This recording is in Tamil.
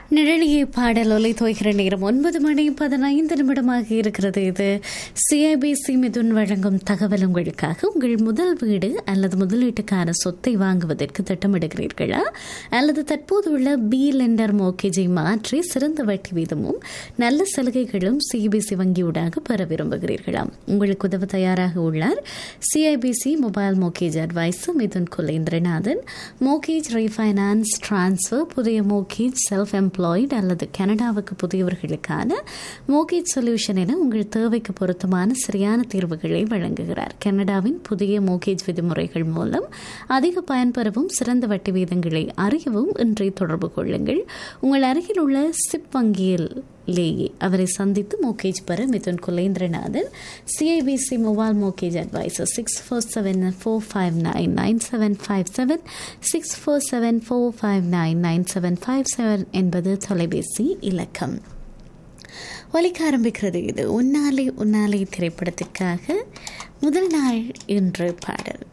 நிழலியை பாடல் ஒலை தோய்கிற நேரம் ஒன்பது மணி பதினைந்து நிமிடமாக இருக்கிறது இது சிஐபிசி மிதுன் வழங்கும் தகவல் உங்களுக்காக உங்கள் முதல் வீடு அல்லது முதலீட்டுக்கான சொத்தை வாங்குவதற்கு திட்டமிடுகிறீர்களா அல்லது தற்போது உள்ள பி லெண்டர் மோக்கேஜை மாற்றி சிறந்த வட்டி வீதமும் நல்ல சலுகைகளும் சிஐபிசி வங்கியூடாக பெற விரும்புகிறீர்களா உங்களுக்கு உதவ தயாராக உள்ளார் CIBC mobile mortgage adviser Mithun Kulendranathan mortgage refinance transfer புதிய மோக்கேஜ் செல்ஃப் எம்ப்ளாய்டு அல்லது கனடாவுக்கு புதியவர்களுக்கான மோகேஜ் சொல்யூஷன் என உங்கள் தேவைக்கு பொருத்தமான சரியான தீர்வுகளை வழங்குகிறார் கனடாவின் புதிய மோகேஜ் விதிமுறைகள் மூலம் அதிக பயன்பெறவும் சிறந்த வட்டி வீதங்களை அறியவும் இன்றை தொடர்பு கொள்ளுங்கள் உங்கள் அருகில் உள்ள சிப் வங்கியில் லேயே அவரை சந்தித்து மோகேஜ் பெற Mithun Kulendranathan CIBC mobile mortgage adviser six four seven four five nine nine seven five seven six four seven four five nine nine seven five seven என்பது தொலைபேசி இலக்கம் ஒலிக்க ஆரம்பிக்கிறது இது உன்னாலே உன்னாலே திரைப்படத்திற்காக முதல் நாள் இன்று பாடல்